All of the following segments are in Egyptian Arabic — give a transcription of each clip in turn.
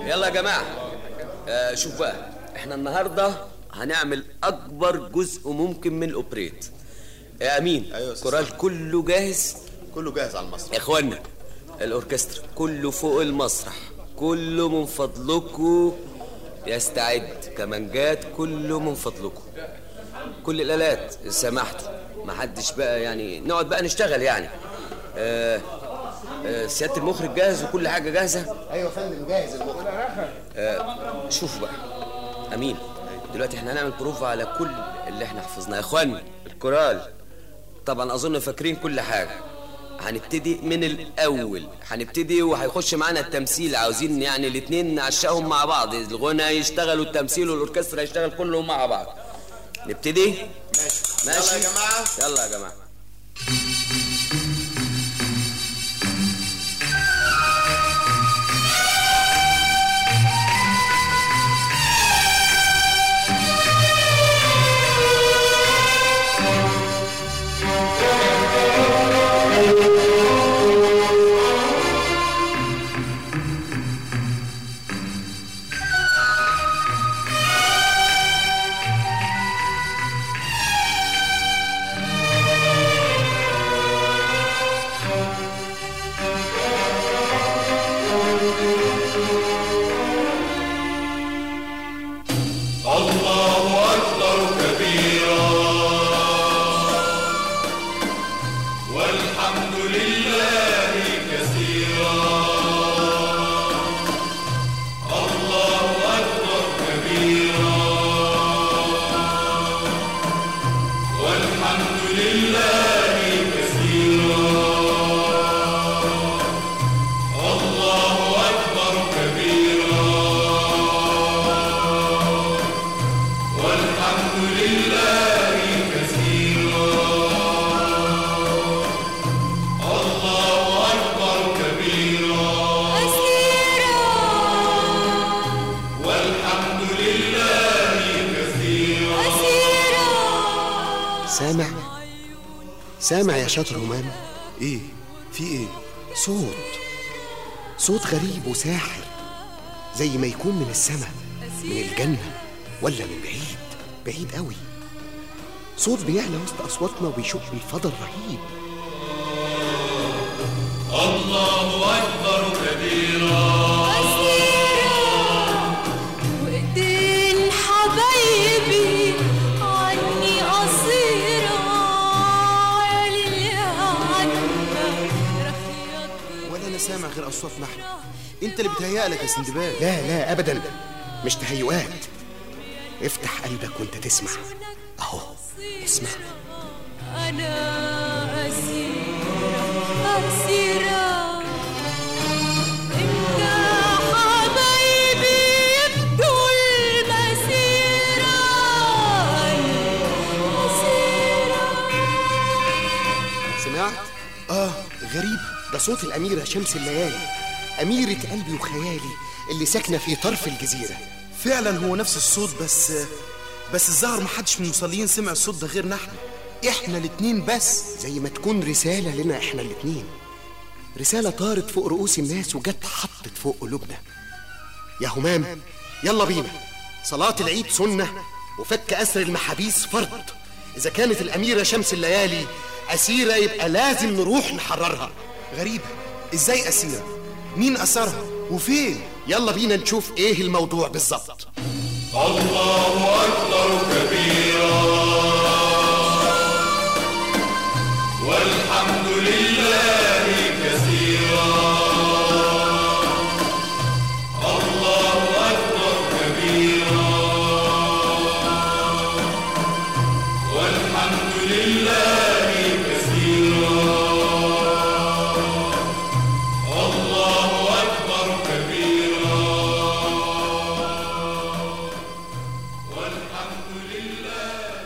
يلا يا جماعه آه شوف بقى احنا النهارده هنعمل اكبر جزء ممكن من الاوبريت يا امين أيوة يا أستاذ كورال كله جاهز كله جاهز على المسرح يا اخوانا الاوركسترا كله فوق المسرح كله من فضلكم يستعد كمانجات كله من فضلكم كل الالات سمحتوا ما حدش بقى يعني نقعد بقى نشتغل يعني آه آه سياده المخرج جاهز وكل حاجه جاهزه ايوه يا فندم جاهز المخرج آه شوفوا بقى امين دلوقتي احنا هنعمل بروفا على كل اللي احنا حفظناه يا اخوانا الكورال طبعا اظن فاكرين كل حاجه هنبتدي من الاول هنبتدي وهيخش معانا التمثيل عاوزين يعني الاثنين نعشقهم مع بعض الغنى يشتغل والتمثيل والاوركسترا يشتغل كلهم مع بعض نبتدي ماشي ماشي يلا يا جماعه يلا يا جماعه الله أكبر كبيرا والحمد لله كثيرا الله أكبر كبيرا والحمد لله كثيرا الله أكبر كبيرا والحمد لله كثيرا الله أكبر كبيرا والحمد لله كثيرا سامع سامع يا شاطر همام ايه في ايه صوت صوت غريب وساحر زي ما يكون من السماء من الجنة ولا من بعيد بعيد قوي صوت بيعلى وسط أصواتنا وبيشق الفضا الرهيب الله أكبر كبيرا وإيدين حبايبي عني قصيرة عالي عنا رخيط ولا انا سامع غير اصواتنا احنا انت اللي بتهيألك يا سندباد لا لا أبدا مش تهيؤات افتح قلبك وانت تسمع أهو اسمع أنا أسيرة أسيرة إنت حبايبي يبدوا المسيرة مسيرة سمعت؟ آه غريب ده صوت الأميرة شمس الليالي أميرة قلبي وخيالي اللي ساكنة في طرف الجزيرة فعلا هو نفس الصوت بس بس الظاهر ما حدش من المصلين سمع الصوت ده غيرنا احنا احنا الاتنين بس زي ما تكون رسالة لنا احنا الاتنين رسالة طارت فوق رؤوس الناس وجت حطت فوق قلوبنا يا همام يلا بينا صلاة العيد سنة وفك أسر المحابيس فرض إذا كانت الأميرة شمس الليالي أسيرة يبقى لازم نروح نحررها غريبة ازاي اسيرة مين اثرها وفين يلا بينا نشوف إيه الموضوع بالظبط الله أكبر كبيرا والحمد لله كثيرا الله أكبر كبيرا والحمد لله كثيرا الله أكبر كبيرا والحمد لله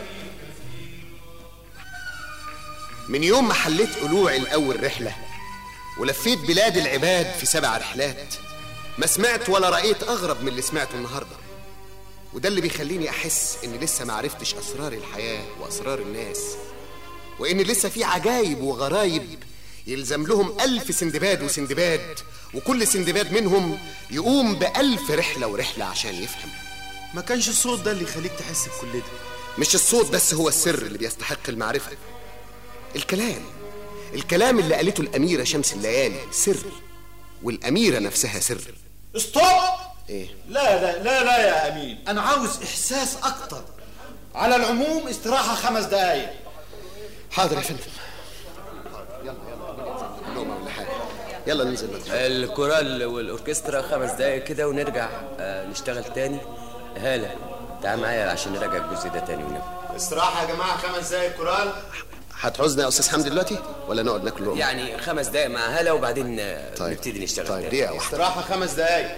من يوم ما حليت قلوعي الأول رحلة ولفيت بلاد العباد في سبع رحلات ما سمعت ولا رأيت أغرب من اللي سمعته النهاردة وده اللي بيخليني أحس إني لسه ما عرفتش أسرار الحياة وأسرار الناس وإن لسه في عجايب وغرايب يلزم لهم ألف سندباد وسندباد وكل سندباد منهم يقوم بألف رحلة ورحلة عشان يفهم ما كانش الصوت ده اللي يخليك تحس بكل ده مش الصوت بس هو السر اللي بيستحق المعرفة الكلام الكلام اللي قالته الأميرة شمس الليالي سر والأميرة نفسها سر ستوب إيه لا لا لا لا يا امين انا عاوز احساس اكتر على العموم استراحه خمس دقايق حاضر يا فندم يلا يلا نومة ولا حاجة يلا ننزل بدري الكورال والاوركسترا خمس دقايق كده ونرجع آه، نشتغل تاني هالة تعال معايا عشان نراجع الجزء ده تاني ونبقى استراحة يا جماعة خمس دقايق كورال هتعوزنا يا أستاذ حمدي دلوقتي ولا نقعد ناكل لقمة؟ يعني خمس دقايق مع هالة وبعدين آه، طيب. نبتدي نشتغل طيب تاني دقيقة واحدة استراحة خمس دقايق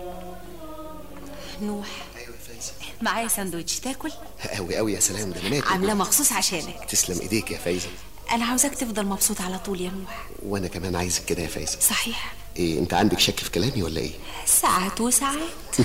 نوح معايا ساندوتش تاكل أوي أوي يا سلام ده أنا مات عاملاه مخصوص عشانك تسلم إيديك يا فايزة انا عاوزاك تفضل مبسوط على طول يا نوح وأنا كمان عايزك كده يا فايزة صحيح إيه أنت عندك شك في كلامي ولا إيه؟ ساعات وساعات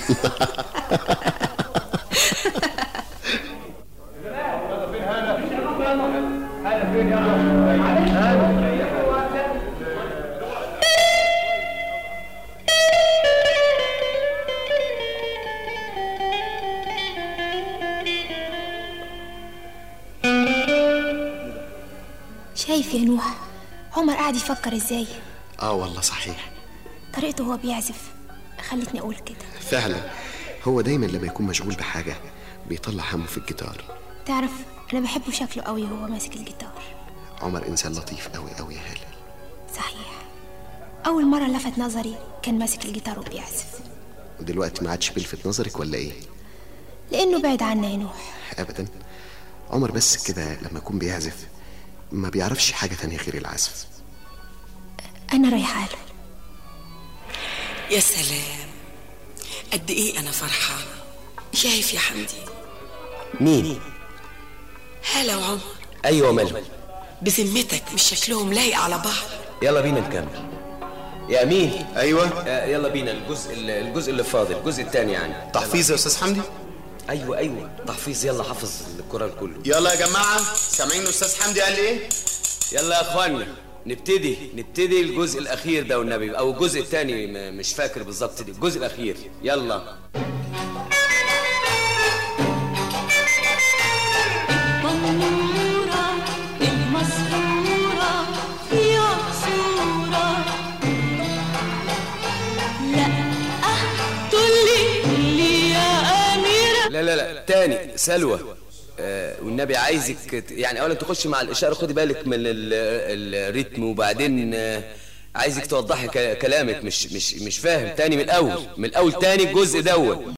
شايف يا نوح عمر قاعد يفكر ازاي آه والله صحيح طريقته وهو بيعزف خلتني اقول كده فعلا هو دايما لما يكون مشغول بحاجة بيطلع همه في الجيتار تعرف انا بحبه شكله قوي وهو ماسك الجيتار عمر إنسان لطيف أوي أوي يا هلا صحيح اول مره لفت نظري كان ماسك الجيتار وبيعزف ودلوقتي ما عادش بيلفت نظرك ولا إيه؟ لانه بعد عنا يا نوح أبدا عمر بس كده لما يكون بيعزف ما بيعرفش حاجة تانية غير العزف انا رايحه له يا سلام قد ايه انا فرحانه شايف يا حمدي مين؟ هلا وعمر أيوة مالهم بذمتك مش شكلهم لايق على بعض يلا بينا نكمل يا أمين أيوة آه، يلا بينا الجزء الجزء اللي فاضل الجزء التاني يعني تحفيظ يا أستاذ حمدي ايوه ايوه تحفيظ يلا حافظ الكورال كله يلا يا جماعة سامعين أستاذ حمدي قال إيه؟ يلا يا اخوانا نبتدي نبتدي الجزء الاخير ده والنبي او الجزء الثاني مش فاكر بالظبط دي الجزء الاخير يلا المنورة المسحورة يا صورة لا أه تقولي اللي يا أميرة لا لا لا تاني سلوى آه والنبي عايزك ت- يعني اولا تخش مع الاشاره خدي بالك من ال- الريتم وبعدين آه عايزك توضحي ك- كلامك مش مش مش فاهم تاني من الاول من الاول تاني الجزء دوت